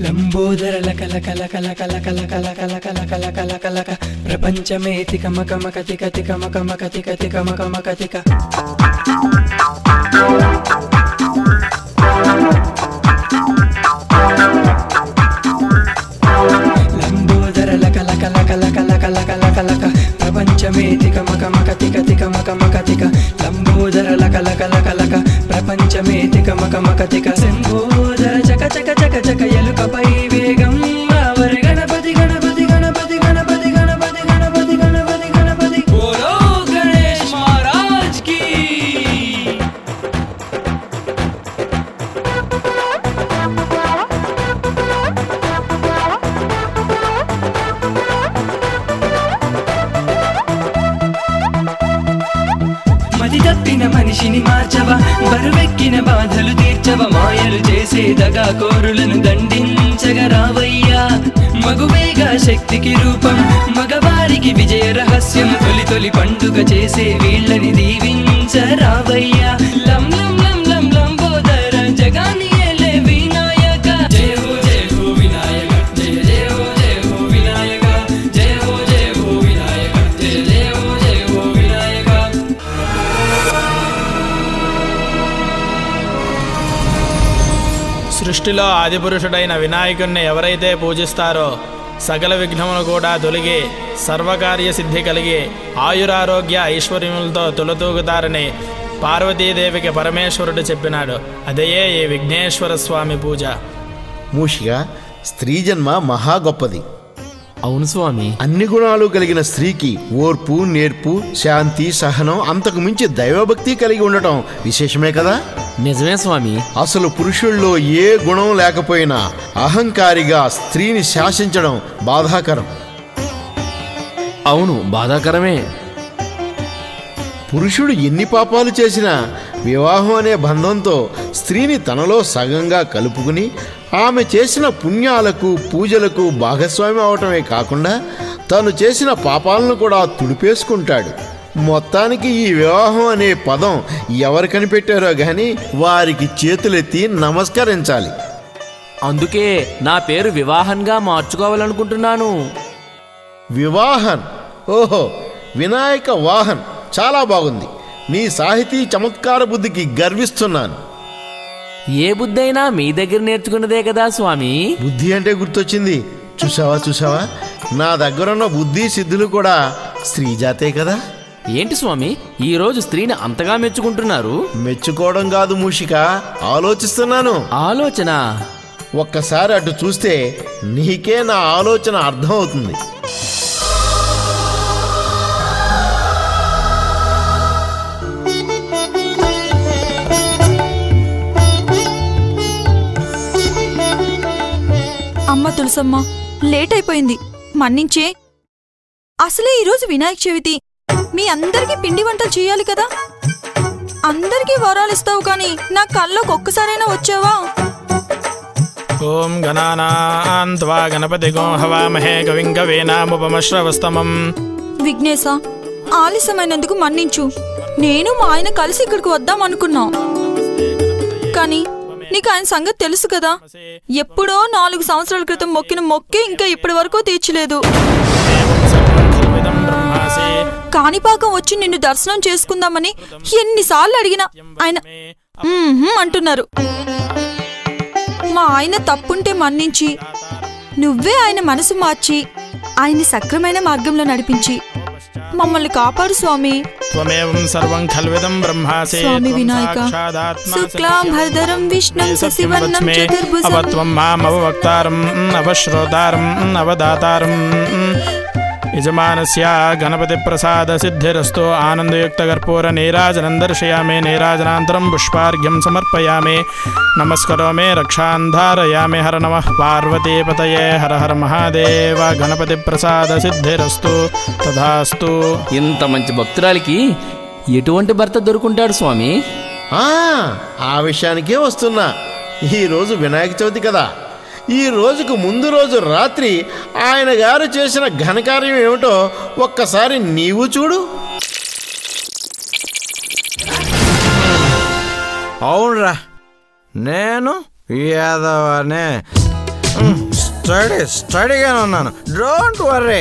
లంబోదర లక లక లక లక లక లక లక లక లక లక లక లక ప్రపంచమే తిక మక మక తిక తిక మక మక తిక తిక మక మక తిక లంబోదర లక లక లక లక లక లక లక లక ప్రపంచమే తిక మక మక తిక తిక మక మక తిక లంబోదర లక లక లక లక ప్రపంచమే తిక మక మక తిక శంభోదర చక చక చక చక ఎలుకపై వేగం ఆవరి గణపతి గణపతి గణపతి గణపతి గణపతి గణపతి గణపతి గణపతి బోలో గణేష్ మహారాజ్ की మది తప్పిన మనిషిని మార్చవ బరువెక్కిన బాధలు తీర్చవ మాయలు చేసే దగా కోరులను దండించగ రావయ్యా మగువేగా శక్తికి రూపం మగవారికి విజయ రహస్యం తొలి తొలి పండుగ చేసే వీళ్ళని దీవించ రావయ్యా లం లం లం లం లంబోదర జగాని ఏలే వినాయక జయ హో జయ హో వినాయక జయ జయ హో జయ హో వినాయక జయ హో జయ హో వినాయక జయ జయ హో జయ హో వినాయక సృష్టిలో ఆదిపురుషుడైన వినాయకుణ్ణి ఎవరైతే పూజిస్తారో సకల విఘ్నములు కూడా తొలగి సర్వకార్య సిద్ధి కలిగి ఆయురారోగ్య ఐశ్వర్యములతో తులతూగుతారని పార్వతీదేవికి పరమేశ్వరుడు చెప్పినాడు అదే ఈ విఘ్నేశ్వర స్వామి పూజ మూషిగా స్త్రీ జన్మ మహా గొప్పది అవును స్వామి అన్ని గుణాలు కలిగిన స్త్రీకి ఓర్పు నేర్పు శాంతి సహనం అంతకు మించి దైవభక్తి కలిగి ఉండటం విశేషమే కదా నిజమే స్వామి అసలు పురుషుల్లో ఏ గుణం లేకపోయినా అహంకారిగా స్త్రీని శాసించడం బాధాకరం అవును బాధాకరమే పురుషుడు ఎన్ని పాపాలు చేసినా వివాహం అనే బంధంతో స్త్రీని తనలో సగంగా కలుపుకుని ఆమె చేసిన పుణ్యాలకు పూజలకు భాగస్వామి అవటమే కాకుండా తను చేసిన పాపాలను కూడా తుడిపేసుకుంటాడు మొత్తానికి ఈ వివాహం అనే పదం ఎవరు కనిపెట్టారో గాని వారికి చేతులెత్తి నమస్కరించాలి అందుకే నా పేరు వివాహంగా మార్చుకోవాలనుకుంటున్నాను వివాహన్ ఓహో వినాయక వాహన్ చాలా బాగుంది నీ సాహితీ చమత్కార బుద్ధికి గర్విస్తున్నాను ఏ బుద్ధైనా మీ దగ్గర నేర్చుకున్నదే కదా స్వామి బుద్ధి అంటే గుర్తొచ్చింది చూసావా చూసావా నా దగ్గరున్న బుద్ధి సిద్ధులు కూడా స్త్రీజాతే కదా ఏంటి స్వామి ఈ రోజు స్త్రీని అంతగా మెచ్చుకుంటున్నారు మెచ్చుకోవడం కాదు మూషిక ఆలోచిస్తున్నాను ఆలోచన ఒక్కసారి అటు చూస్తే నీకే నా ఆలోచన అర్థం అవుతుంది అమ్మ తులసమ్మ లేట్ అయిపోయింది మన్నించే అసలే ఈరోజు వినాయక చవితి మీ అందరికీ పిండి వంటలు చేయాలి కదా అందరికీ వరాలు ఇస్తావు కానీ నా కల్లోకి ఒక్కసారైనా వచ్చావా ఓం గణానాన్త్వా గణపతి గో హవామహే కవిం కవీనాముపమశ్రవస్తమం విఘ్నేశ ఆలస్యమైనందుకు మన్నించు నేను మా ఆయన కలిసి ఇక్కడికి వద్దాం అనుకున్నాం కానీ నీకు ఆయన సంగతి తెలుసు కదా ఎప్పుడో నాలుగు సంవత్సరాల క్రితం మొక్కిన మొక్కే ఇంకా ఇప్పటి వరకు తీర్చలేదు సర్వఖల్విదం బ్రహ్మాసి కాణిపాకం వచ్చి నిన్ను దర్శనం చేసుకుందామని ఎన్నిసార్లు అడిగినా ఆయన "మ్మ్హ్మ్" అంటున్నారు మా ఆయన తప్పుంటే మన్నించి నువ్వే ఆయన మనసు మార్చి ఆయన్ని సక్రమైన మార్గంలో నడిపించి మమ్మల్ని కాపాడు స్వామి త్వమేవం సర్వం ఖల్విదం బ్రహ్మాసి స్వామి త్వం వినాయక సాక్షాదాత్మా శుక్లాం భరధరం విష్ణుం శశివర్ణం సత్యవచ్మే చతుర్భుజం అవత్వం మామవక్తారం అవశ్రోతారం అవదాతారం యజమానస్య గణపతి ప్రసాద సిద్ధిరస్తు ఆనందయుక్త కర్పూర నీరాజనం దర్శయామి నీరాజనాంతరం పుష్పార్ఘ్యం సమర్పయామి నమస్కరోమి రక్షాన్ ధారయామి హర నమ పార్వతీపతయే హర హర మహాదేవ గణపతి ప్రసాద సిద్ధిరస్తు తథాస్తు ఇంత మంచి భక్తురాలికి ఎటువంటి భర్త దొరుకుంటాడు స్వామి ఆ, ఆ విషయానికే వస్తున్నా ఈరోజు వినాయక చవితి కదా ఈ రోజుకు ముందు రోజు రాత్రి ఆయన గారు చేసిన ఘనకార్యం ఏమిటో ఒక్కసారి నీవు చూడు అవునరా నేను యాదవనే స్టడీ స్టడీగానే ఉన్నాను డోంట్ వర్రీ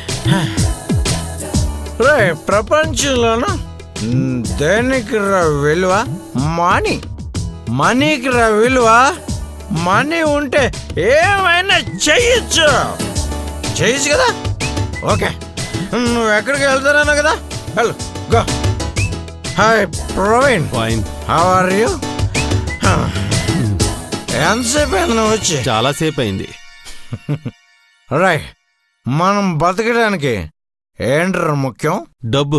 రే ప్రపంచంలోన మ్, దేనికి రా విలువ మనీ మనీకి రా విలువ మనీ ఉంటే ఏమైనా చెయ్యొచ్చు చెయ్యొచ్చు కదా ఓకే నువ్వు ఎక్కడికి వెళ్తానన్నా కదా వెళ్ళు go hi Praveen fine how are you ఎంతసేపు అయింది నువ్వు వచ్చి చాలాసేపు అయింది రై మనం బతకడానికి ఏంట్రా ముఖ్యం డబ్బు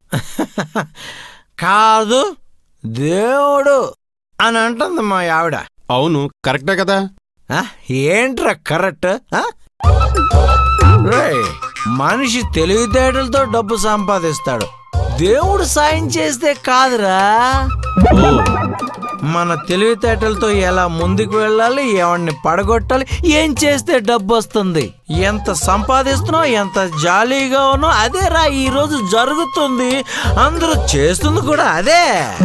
కాదు దేవుడు అని అంటుంది మా ఆవిడ అవును కరెక్టే కదా ఆ, ఏంట్రా కరెక్ట్ ఆ? రేయ్, మనిషి తెలివితేటలతో డబ్బు సంపాదిస్తాడు దేవుడు సాయం చేస్తే కాదురా ఓ మన తెలివితేటలతో ఎలా ముందుకు వెళ్ళాలి ఎవరిని పడగొట్టాలి ఏం చేస్తే డబ్బు వస్తుంది ఎంత సంపాదిస్తున్నావు ఎంత జాలీగా ఉన్నావు అదే రా ఈ రోజు జరుగుతుంది అందరూ చేస్తుంది కూడా అదే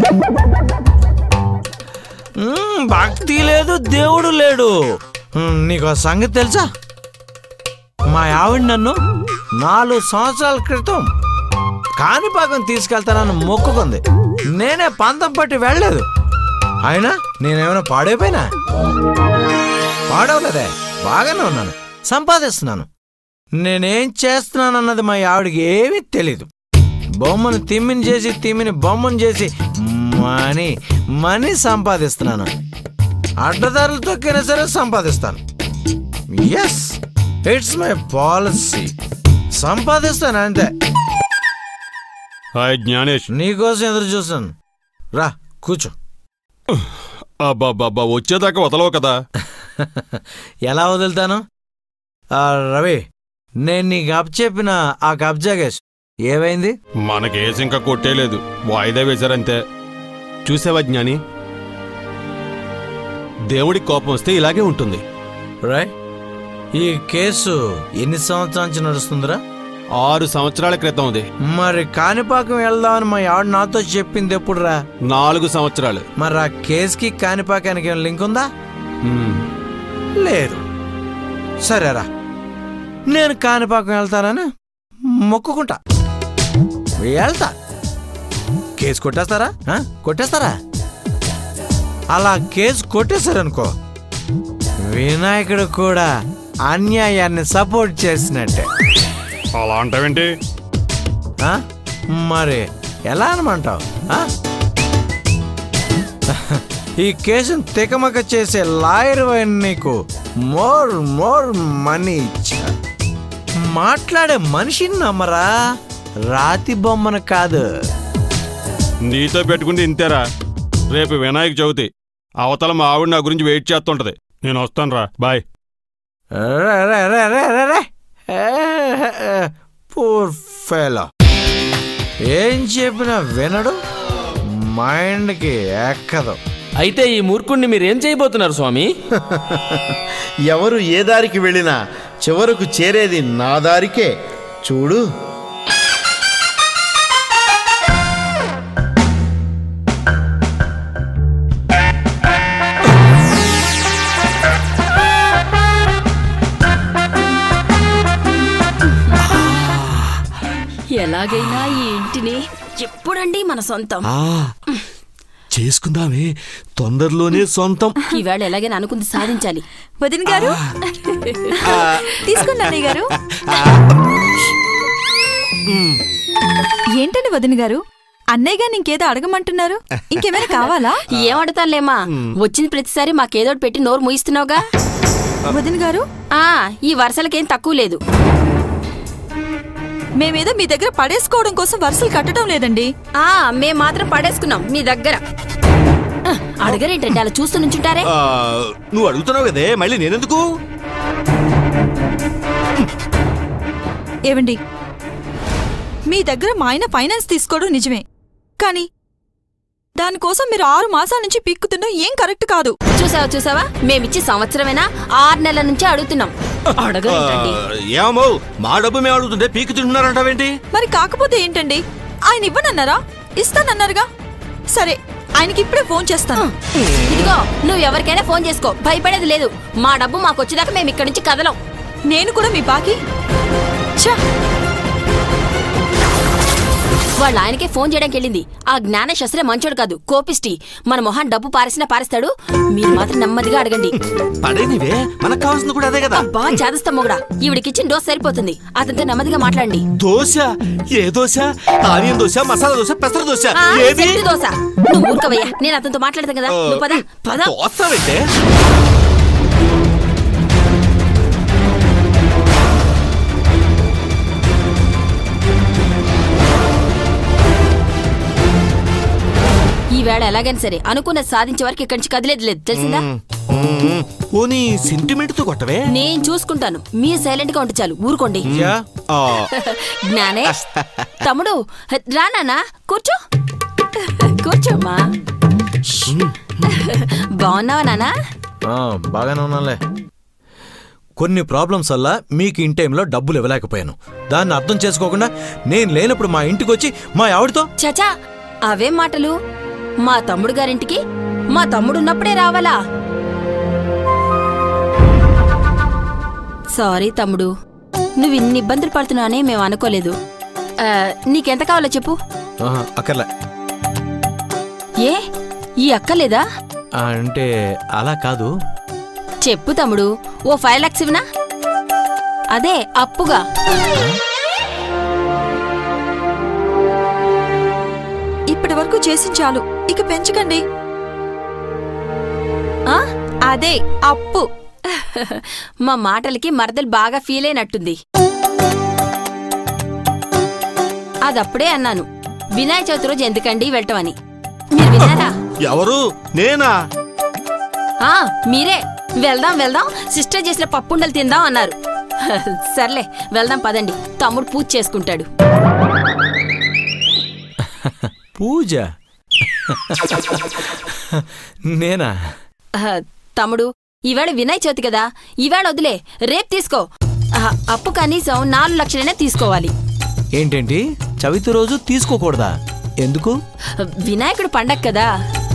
మ్మ్, భక్తి లేదు దేవుడు లేడు మ్మ్, నీకు ఆ సంగతి తెలుసా మా ఆవిడ నన్ను నాలుగు సంవత్సరాల క్రితం కాణిపాకం తీసుకెళ్తానని మొక్కుకుంది నేనే పంతం పట్టి వెళ్ళలేదు అయినా నేనేమైనా పాడైపోయినా పాడవలేదే బాగానే ఉన్నాను సంపాదిస్తున్నాను నేనేం చేస్తున్నానన్నది మా ఆవిడకి ఏమీ తెలీదు బొమ్మను తిమ్మిని చేసి తిమ్మిని బొమ్మను చేసి మనీ మనీ సంపాదిస్తున్నాను అడ్డదారులు తొక్కినా సరే సంపాదిస్తాను ఎస్ ఇట్స్ మై పాలసీ సంపాదిస్తాను అంతే హాయ్ జ్ఞానేష్ నీకోసం ఎదురు చూస్తాను రా కూర్చో అబ్బాబ్బాబ్బా వచ్చేదాకా వదలవు కదా ఎలా వదులుతాను ఆ, రవి నేను నీకు అప్పచెప్పిన ఆ కబ్జా కేసు ఏమైంది మనకేసి ఇంకా కొట్టేలేదు వాయిదా వేశారంతే చూసావా జ్ఞాని దేవుడికి కోపం వస్తే ఇలాగే ఉంటుంది రాయ్ ఈ కేసు ఎన్ని సంవత్సరాల నుంచి నడుస్తుందిరా ఆరు సంవత్సరాల క్రితం అది మరి కాణిపాకం వెళ్దామని మా ఆవిడ నాతో చెప్పింది ఎప్పుడురా నాలుగు సంవత్సరాలు మరి ఆ కేసుకి కాణిపాకానికి ఏమైనా లింక్ ఉందా మ్మ్. లేదు సరేరా నేను కాణిపాకం వెళ్తానని మొక్కుకుంటా వెళ్తా కేసు కొట్టేస్తారా ఆ? కొట్టేస్తారా అలా కేసు కొట్టేశారనుకో వినాయకుడు కూడా అన్యాయాన్ని సపోర్ట్ చేసినట్టే అలా అంటావేంటి ఆ? మరి ఎలా అనమంటావు ఆ? ఈ కేసును తికమక చేసే లాయర్ నీకు మోర్ మోర్ మనీ ఇచ్చా మాట్లాడే మనిషిని నమ్మరా రాతి బొమ్మను కాదు నీతో పెట్టుకుంటే ఇంతేరా రేపు వినాయక చవితి అవతల మా ఆవిడ నా గురించి వెయిట్ చేస్తుంటది నేను వస్తాను రా బాయ్ రే, రే, రే, రే, రే, రే. పూర్ ఫెలో ఏం చెప్పినా వినడు మైండ్కి ఎక్కదు అయితే ఈ మూర్ఖుణ్ణి మీరేం చేయబోతున్నారు స్వామి ఎవరు ఏ దారికి వెళ్ళినా చివరకు చేరేది నా దారికే చూడు ఎలాగైనా ఈ ఇంటిని ఎప్పుడండి మన సొంతం చేసుకుందామే తొందరలోనే సొంతం ఈవేళ ఎలాగైనా అనుకుంది సాధించాలి వదిన గారు తీసుకోండి అన్నయ్య గారు ఏంటండి వదిన గారు అన్నయ్య గారిని ఇంకేదో అడగమంటున్నారు ఇంకేమైనా కావాలా ఏం అడుగుతానులేమా వచ్చిన ప్రతిసారి మాకేదోటి పెట్టి నోరు ముయిస్తున్నావుగా వదిన గారు ఆ ఈ వరుసలకేం తక్కువ లేదు మేమేదో మీ దగ్గర పడేసుకోవడం కోసం వరుసలు కట్టడం లేదండి ఆ మేం మాత్రం పడేసుకున్నాం మీ దగ్గర ఆ, అడగరేంటండి అలా చూస్తూ నుంచుంటారే నువ్వు అడుగుతున్నావు కదే మళ్ళీ నేనెందుకు ఏవండి మీ దగ్గర మా ఆయన ఫైనాన్స్ తీసుకోవడం నిజమే కానీ దానికోసం మీరు ఆరు మాసాల నుంచి పీక్కుతుండడం ఏం కరెక్ట్ కాదు చూసావా చూసావా మేమిచ్చి సంవత్సరమేనా ఆరు నెలల నుంచి అడుగుతున్నాం అడగరేంటండి ఏమో మా డబ్బు మేము అడుగుతుంటే పీకి తింటున్నారంటావేంటి మరి కాకపోతే ఏంటండి ఆయన ఇవ్వనన్నారా ఇస్తానన్నారుగా సరే ఆయనకి ఇప్పుడే ఫోన్ చేస్తాను ఇదిగో నువ్వు ఎవరికైనా ఫోన్ చేసుకో భయపడేది లేదు మా డబ్బు మాకు వచ్చేదాకా మేము ఇక్కడి నుంచి కదలం నేను కూడా మీ బాకీ ఛ! వాళ్ళ ఆయనకే ఫోన్ చేయడానికి వెళ్ళింది ఆ జ్ఞానేష్ అసలే మంచోడు కాదు కోపిష్టి మన మొహాన్ డబ్బు పారేసినా పారేస్తాడు మీరు మాత్రం నెమ్మదిగా అడగండి పడేనివే మనకు కావాల్సింది కూడా అదే కదా బా చేదస్తా మొగడా ఈవిడికిచ్చిన డోస్ సరిపోతుంది అతనితో నెమ్మదిగా మాట్లాడండి దోశ ఏ దోశ ఆనియన్ దోశ మసాలా దోశ పెసర దోశ ఆ, ఏది సెట్టు దోశ నువ్వు ఊరుకవయ్యా నేను అతనితో మాట్లాడతాను కదా నువ్వు పద పద దోశ పెట్టే ఈ వేళ ఎలాగైనా సరే అనుకున్నది సాధించే వరకు ఇక్కడి నుంచి కదిలేదు లేదు తెలిసిందా పోనీ సెంటిమెంట్ తో కొట్టవే నేను చూసుకుంటాను మీరు సైలెంట్ గా ఉంటే చాలు ఊరుకోండి యా? ఆ, జ్ఞానేష్ తమ్ముడు రానా కూర్చో కూర్చోమ్మా బాగున్నావా నానా ఆ, బాగానే ఉన్నానులే కొన్ని ప్రాబ్లమ్స్ వల్ల మీకు ఇన్ టైంలో డబ్బులు ఇవ్వలేకపోయాను దాన్ని అర్థం చేసుకోకుండా నేను లేనప్పుడు మా ఇంటికి వచ్చి మా ఆవిడతో చచా అవేం మాటలు మా తమ్ముడు గారింటికి మా తమ్ముడు ఉన్నప్పుడే రావాలా సారీ తమ్ముడు నువ్వు ఇన్ని ఇబ్బందులు పడుతున్నావని మేము అనుకోలేదు ఆ, నీకెంత కావాలో చెప్పు ఆహా, అక్కర్లే ఏ ఈ అక్కలేదా ఆ, అంటే అలా కాదు చెప్పు తమ్ముడు ఓ ఫైవ్ లాక్స్ ఇవ్వనా అదే అప్పుగా ఇప్పటి వరకు చేసి చాలు ఇక పెంచకండి ఆ? అదే అప్పు మా మాటలకి మరదలు బాగా ఫీల్ అయినట్టుంది అదప్పుడే అన్నాను వినాయక చవితి రోజు ఎందుకండి వెళ్ళటం అని మీరు విన్నారా ఎవరు నేనా ఆ మీరే వెళ్దాం వెళ్దాం సిస్టర్ చేసిన పప్పుండలు తిందాం అన్నారు సర్లే వెళ్దాం పదండి తమ్ముడు పూజ చేసుకుంటాడు పూజ నేనా ఆ, తమ్ముడు ఈవేళ వినాయక చవితి కదా ఈవేళ వదిలే రేపు తీసుకో ఆ, అప్పు కనీసం నాలుగు లక్షలైనా తీసుకోవాలి ఏంటేంటి చవితి రోజు తీసుకోకూడదా ఎందుకు వినాయకుడు పండగ కదా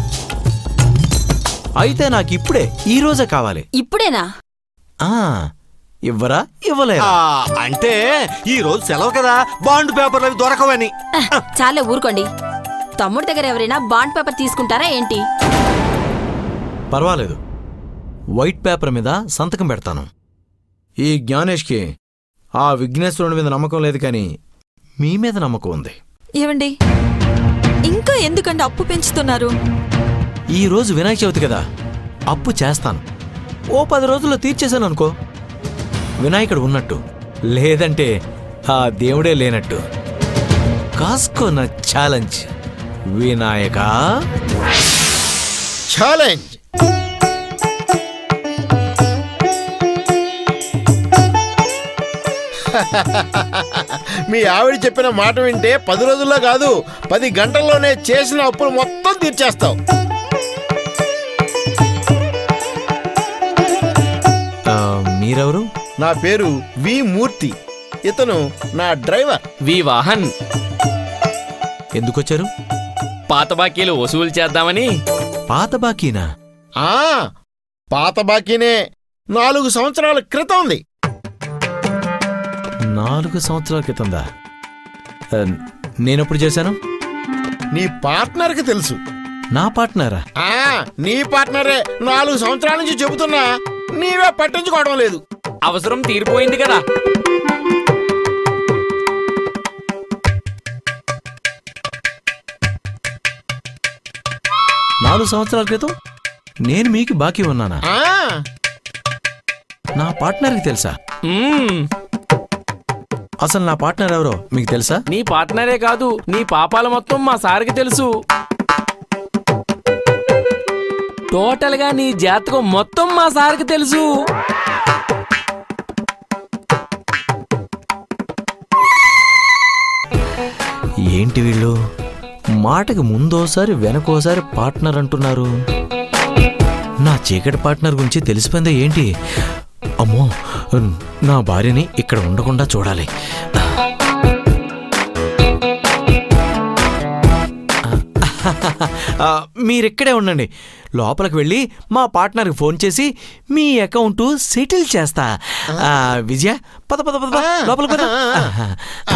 అయితే నాకు ఇప్పుడే ఈ రోజే కావాలి ఇప్పుడేనా ఆ ఇవ్వరా ఇవ్వలేరా అంటే ఈ రోజు సెలవు కదా బాండ్ పేపర్లు అవి దొరకవని చాలే ఊరుకోండి తమ్ముడి దగ్గర ఎవరైనా బాండ్ పేపర్ తీసుకుంటారా ఏంటి పర్వాలేదు వైట్ పేపర్ మీద సంతకం పెడతాను ఈ జ్ఞానేష్కి ఆ విఘ్నేశ్వరుని మీద నమ్మకం లేదు కానీ మీ మీద నమ్మకం ఉంది ఏమండి ఇంకా ఎందుకండి అప్పు పెంచుతున్నారు ఈ రోజు వినాయక చవితి కదా అప్పు చేస్తాను ఓ పది రోజుల్లో తీర్చేశాను అనుకో వినాయకుడు ఉన్నట్టు లేదంటే ఆ దేవుడే లేనట్టు కాస్కో నా ఛాలెంజ్ వినాయకా ఛాలెంజ్ మీ ఆవిడ చెప్పిన మాట వింటే పది రోజుల్లో కాదు పది గంటల్లోనే చేసిన అప్పులు మొత్తం తీర్చేస్తావు ఆ, మీరెవరు నా పేరు వి మూర్తి ఇతను నా డ్రైవర్ వి వాహన్ ఎందుకొచ్చారు పాత బాకీలు వసూలు చేద్దామని పాత బాకీనా ఆ పాత బాకీనే నాలుగు సంవత్సరాల క్రితం ఉంది నాలుగు సంవత్సరాల క్రితందా ఆ, నేనెప్పుడు చేశాను నీ పార్ట్నర్కి తెలుసు నా పార్ట్నరా ఆ నీ పార్ట్నరే నాలుగు సంవత్సరాల నుంచి చెబుతున్నా నీవే పట్టించుకోవడం లేదు అవసరం తీరిపోయింది కదా నాలుగు సంవత్సరాల క్రితం నేను మీకు బాకీ ఉన్నానా ఆ నా పార్ట్నర్కి తెలుసా మ్మ్. అసలు నా పార్ట్నర్ ఎవరో మీకు తెలుసా నీ పార్ట్నరే కాదు నీ పాపాల మొత్తం మా సార్కి తెలుసు టోటల్ గా నీ జాతకం మొత్తం మా సార్కి తెలుసు ఏంటి వీళ్ళు మాటకి ముందోసారి వెనకోసారి పార్ట్నర్ అంటున్నారు నా చీకటి పార్ట్నర్ గురించి తెలిసిపోయిందా ఏంటి అమ్మో నా భార్యని ఇక్కడ ఉండకుండా చూడాలి ఆ, మీరిక్కడే ఉండండి లోపలికి వెళ్ళి మా పార్ట్నర్కి ఫోన్ చేసి మీ అకౌంట్ సెటిల్ చేస్తా ఆ, విజయ పద పద పద పద, లోపలికి పద ఆహా. ఆ.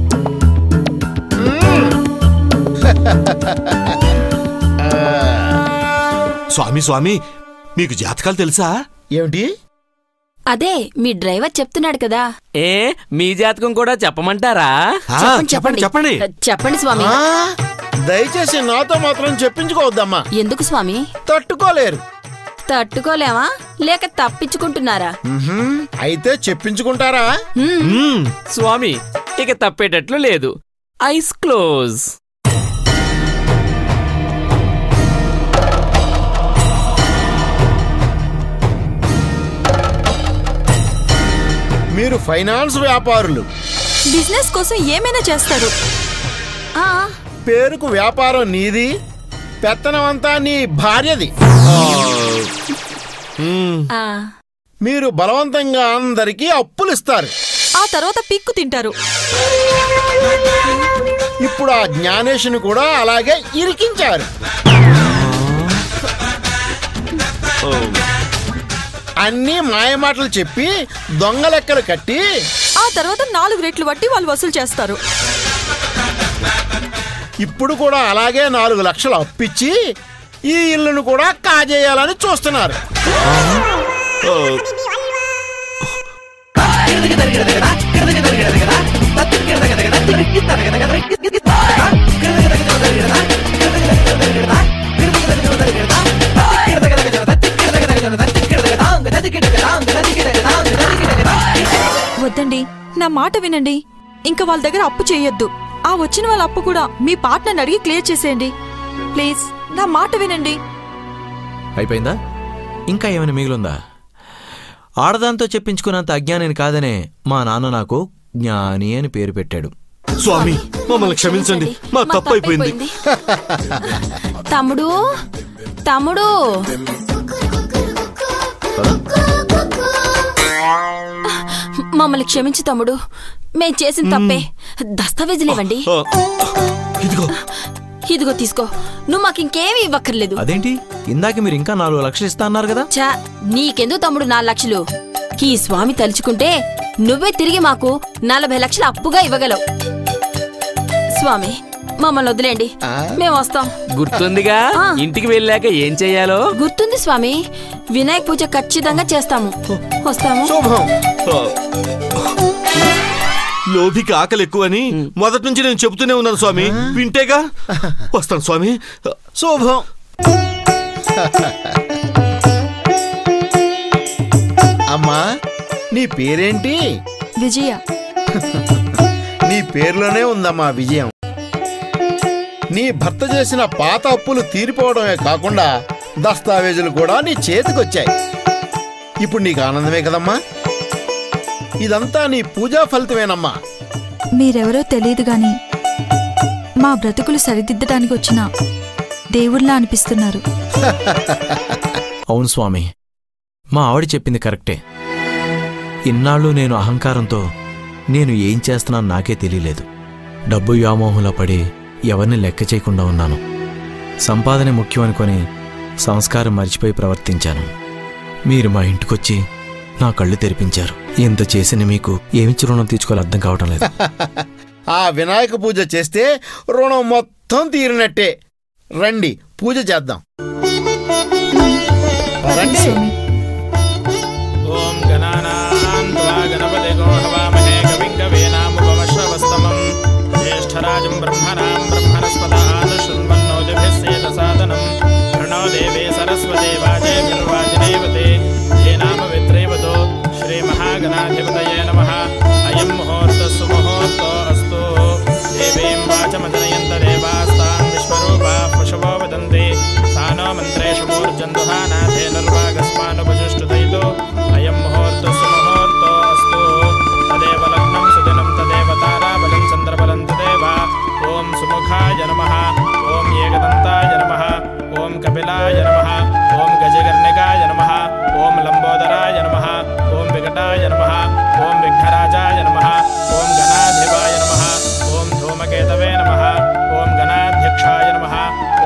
స్వామి స్వామి మీకు జాతకాలు తెలుసా ఏమిటి అదే మీ డ్రైవర్ చెప్తున్నాడు కదా ఏ మీ జాతకం కూడా చెప్పమంటారా ఆ, చెప్పండి చెప్పండి చెప్పండి స్వామి ఆ, దయచేసి నాతో మాత్రం చెప్పించుకోవద్దమ్మా ఎందుకు స్వామి తట్టుకోలేరు తట్టుకోలేమా లేక తప్పించుకుంటున్నారా మ్హూ. అయితే చెప్పించుకుంటారా మ్మ్, స్వామి ఇక తప్పేటట్లు లేదు ఐస్ క్లోజ్ మీరు ఫైనాన్స్ వ్యాపారులు బిజినెస్ కోసం ఏమైనా చేస్తారు ఆ పేరుకు వ్యాపారం నీది పెత్తనమంతా నీ భార్యది ఆ మీరు బలవంతంగా అందరికీ అప్పులు ఇస్తారు ఆ తర్వాత పిక్కు తింటారు ఇప్పుడు ఆ జ్ఞానేశుని కూడా అలాగే ఇరికించారు అన్నీ మాయమాటలు చెప్పి దొంగ లెక్కలు కట్టి ఆ తర్వాత నాలుగు రెట్లు బట్టి వాళ్ళు వసూలు చేస్తారు ఇప్పుడు కూడా అలాగే నాలుగు లక్షలు అప్పిచ్చి ఈ ఇల్లును కూడా కాజేయాలని చూస్తున్నారు వద్దండి నా మాట వినండి ఇంకా వాళ్ళ దగ్గర అప్పు చేయొద్దు ఆ వచ్చిన వాళ్ళ అప్పు కూడా మీ పార్ట్నర్ని అడిగి క్లియర్ చేసేయండి ప్లీజ్ నా మాట వినండి అయిపోయిందా ఇంకా ఏమైనా మిగిలిందా ఆడదాంతో చెప్పించుకున్నంత అజ్ఞానిని కాదనే మా నాన్న నాకు జ్ఞాని అని పేరు పెట్టాడు స్వామి మమ్మల్ని క్షమించండి మా తప్పు అయిపోయింది తమ్ముడు తమ్ముడు మమ్మల్ని క్షమించు తమ్ముడు మేం చేసిన తప్పే దస్తావేజులు ఇవ్వండి ఆ, ఇదిగో ఇదిగో తీసుకో నువ్వు మాకు ఇంకేమీ ఇవ్వక్కర్లేదు అదేంటి ఇందాక మీరు ఇంకా నాలుగు లక్షలు ఇస్తా అన్నారు కదా చా నీకెందుకు తమ్ముడు నాలుగు లక్షలు ఈ స్వామి తలుచుకుంటే నువ్వే తిరిగి మాకు నలభై లక్షలు అప్పుగా ఇవ్వగలవు స్వామి మమ్మల్ని వదిలేండి మేము వస్తాం గుర్తుందిగా ఆ. ఇంటికి వెళ్ళాక ఏం చెయ్యాలో గుర్తుంది స్వామి వినాయక పూజ ఖచ్చితంగా చేస్తాము వస్తాము శుభం ఆ. లోభికి ఆకలి ఎక్కువని మొదటి నుంచి నేను చెబుతూనే ఉన్నాను స్వామి వింటేగా వస్తాను స్వామి శుభం అమ్మా నీ పేరేంటి విజయ నీ పేరులోనే ఉందమ్మా విజయం నీ భర్త చేసిన పాత అప్పులు తీరిపోవడమే కాకుండా దస్తావేజులు కూడా నీ చేతికొచ్చాయి ఇప్పుడు నీకు ఆనందమే కదమ్మా ఇదంతా నీ పూజా ఫలితమేనమ్మా మీరెవరో తెలియదు గాని మా బ్రతుకులు సరిదిద్దడానికి వచ్చిన దేవుళ్ళ అనిపిస్తున్నారు అవును స్వామి మా ఆవిడ చెప్పింది కరెక్టే ఇన్నాళ్ళు నేను అహంకారంతో నేను ఏం చేస్తున్నాను నాకే తెలియలేదు డబ్బు వ్యామోహంలో పడి ఎవరిని లెక్క చేయకుండా ఉన్నాను సంపాదన ముఖ్యం అనుకొని సంస్కారం మర్చిపోయి ప్రవర్తించాను మీరు మా ఇంటికొచ్చి నా కళ్ళు తెరిపించారు ఇంత చేసిన మీకు ఏమిచ్చి రుణం తీర్చుకోవాలి అర్థం కావటం లేదు ఆ వినాయక పూజ చేస్తే రుణం మొత్తం తీరినట్టే రండి పూజ చేద్దాం రండి ఓం గణానాన్వా గణపతి గోహవామహే కవిం కవీనాముపమశ్రవస్తమం జ్యేష్ఠరాజం బ్రహ్మణాం బ్రహ్మణస్పదాన శృణ్వన్నోదిభిస్సేత సాదనం ప్రణో దేవే సరస్వతే వాజేభిర్వాజినేవతే యేనామ విత్రేవతో శ్రీమహాగణాధిపతయే నమః అయం ముహూర్త సుముహూర్తో అస్తు దేవీం వాచమదనయంత దేవాస్తాం విశ్వరూపా పశవో వదంతి సానో మంత్రేషు మూర్జందుహానాథే నిర్వాగస్మానుపజుష్టుదయితో అయం ముహూర్త సుముహూర్తో అస్తు తదేవ లగ్నం సుదినం తదేవ తారాబలం చంద్రబలం తదేవ ఓం సుముఖాయ నమః ఓం ఏకదంతాయ నమః ఓం కపిలాయ నమః ఓం గజగర్ణికాయ నమః ఓం లంబోదరాయ నమః ఓం వికటాయ నమః ఓం విఘ్నరాజాయ నమః ఓం గణాధిపాయ నమః ఓం ధూమకేతవే నమః ఓం గణాధ్యక్షాయ నమః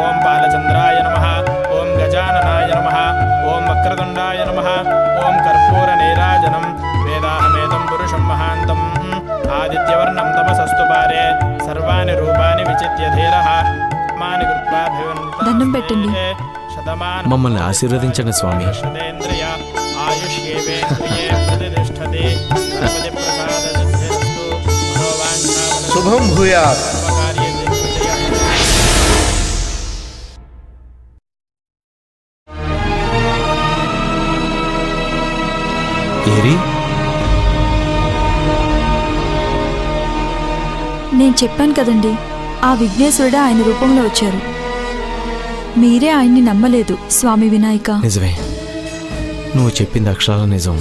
ఓం కర్పూర నీరాజనం వేదాహమేదం పురుషం మహాంతం ఆదిత్యవర్ణం తమసస్తు పారే సర్వాణి రూపాని విచిత్య ధీరః మాని కృత్వాభివంతం దండం పెట్టండి. శతమానం మమ్మల్ని ఆశీర్వదించండి స్వామి శతేంద్రియ ఆయుష్యేవేంద్రియే ప్రతిష్టతే గణపతి ప్రసాద సిద్ధిరస్తు మనోవాంఛావన శుభం భూయాత్ సర్వకార్య దిగ్విజయ ఏరి నేను చెప్పాను కదండి ఆ విఘ్నేశ్వరుడే ఆయన రూపంలో వచ్చారు మీరే ఆయన్ని నమ్మలేదు స్వామి వినాయక నిజమే నువ్వు చెప్పింది అక్షరాల నిజం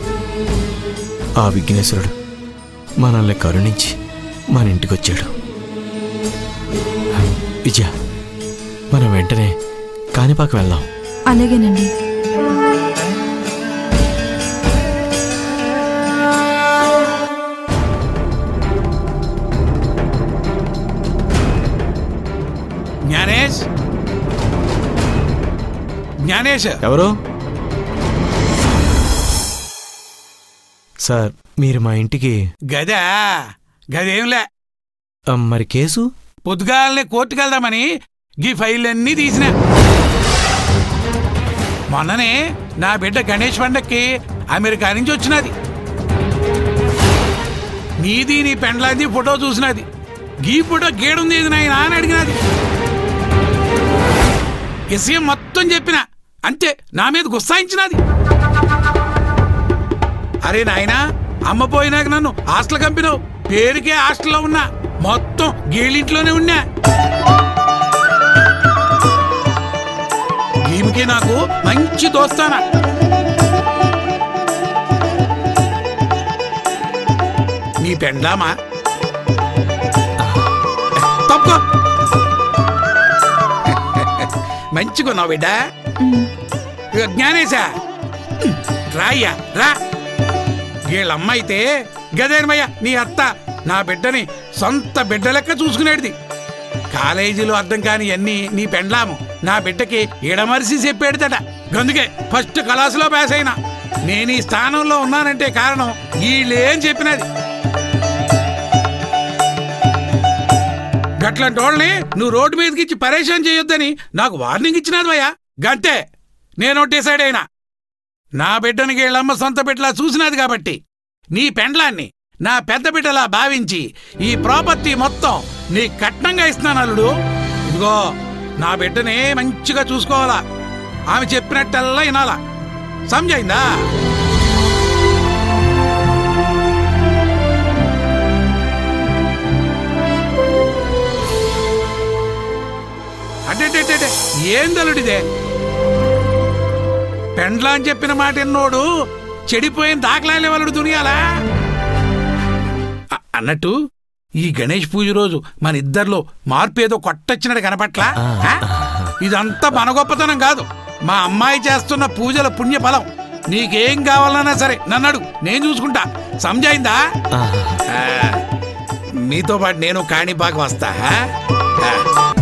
ఆ విఘ్నేశ్వరుడు మనల్ని కరుణించి మన ఇంటికి వచ్చాడు విజయ మనం వెంటనే కాణిపాకు వెళ్దాం అలాగేనండి జ్ఞానేష్ జ్ఞానేష్ ఎవరు సార్ మీరు మా ఇంటికి గదా గదేంలే ఆ, మరి కేసు పొద్దుగాలనే కోర్టుకు వెళ్దామని గీ ఫైళ్ళన్నీ తీసిన మొన్ననే నా బిడ్డ గణేష్ పండక్కి అమెరికా నుంచి వచ్చినది నీది నీ పెండ్లాది ఫోటో చూసినది గీ ఫోటో గేడుంది ఇది నాయన అని అడిగినది విషయం మొత్తం చెప్పిన అంతే నా మీద గుస్సాయించినది అరే నాయనా అమ్మ పోయినాక నన్ను హాస్టల్ కంపినావు పేరుకే హాస్టల్లో ఉన్నా మొత్తం గేళ్ళింట్లోనే ఉన్నా ఈమెకి నాకు మంచి దోస్తానా నీ పెండ్లామా తప్పుకో మంచిగున్నావు బిడ్డ ఇక జ్ఞానేశా రాయ్యా రా వీళ్ళమ్మ అయితే గదేనమయ్య నీ అత్త నా బిడ్డని సొంత బిడ్డ లెక్క చూసుకునేది కాలేజీలో అర్థం కాని అన్ని నీ పెండ్లాము నా బిడ్డకి ఎడమరిసి చెప్పేడుదట గందుకే ఫస్ట్ క్లాసులో పాస్ అయినా నేను ఈ స్థానంలో ఉన్నానంటే కారణం వీళ్ళేం చెప్పినది గట్లాంటి వాళ్ళని నువ్వు రోడ్డు మీదకి ఇచ్చి పరేషాన్ చేయొద్దని నాకు వార్నింగ్ ఇచ్చినది భయ్యా గంతే నేను డిసైడ్ అయినా నా బిడ్డని వీళ్ళమ్మ సొంత బిడ్డలా చూసినది కాబట్టి నీ పెండ్లాన్ని నా పెద్ద బిడ్డలా భావించి ఈ ప్రాపర్టీ మొత్తం నీ కట్నంగా ఇస్తున్నాను అల్లుడు ఇదిగో నా బిడ్డని మంచిగా చూసుకోవాలా ఆమె చెప్పినట్టల్లా వినాలా సమజైందా అంటే ఏందలుడిదే పెండ్లా అని చెప్పిన మాట ఎన్నోడు చెడిపోయిన దాఖలాలే వాళ్ళు దునియాలా అ- అన్నట్టు ఈ గణేష్ పూజ రోజు మన ఇద్దరిలో మార్పు ఏదో కొట్టొచ్చినట్టు కనపట్లా ఆ? ఇదంతా మన గొప్పతనం కాదు మా అమ్మాయి చేస్తున్న పూజల పుణ్య ఫలం నీకేం కావాలన్నా సరే నన్ను అడుగు నేను చూసుకుంటా సమజైందా ఆ, మీతో పాటు నేను కాణిపాకు వస్తా ఆ? ఆ.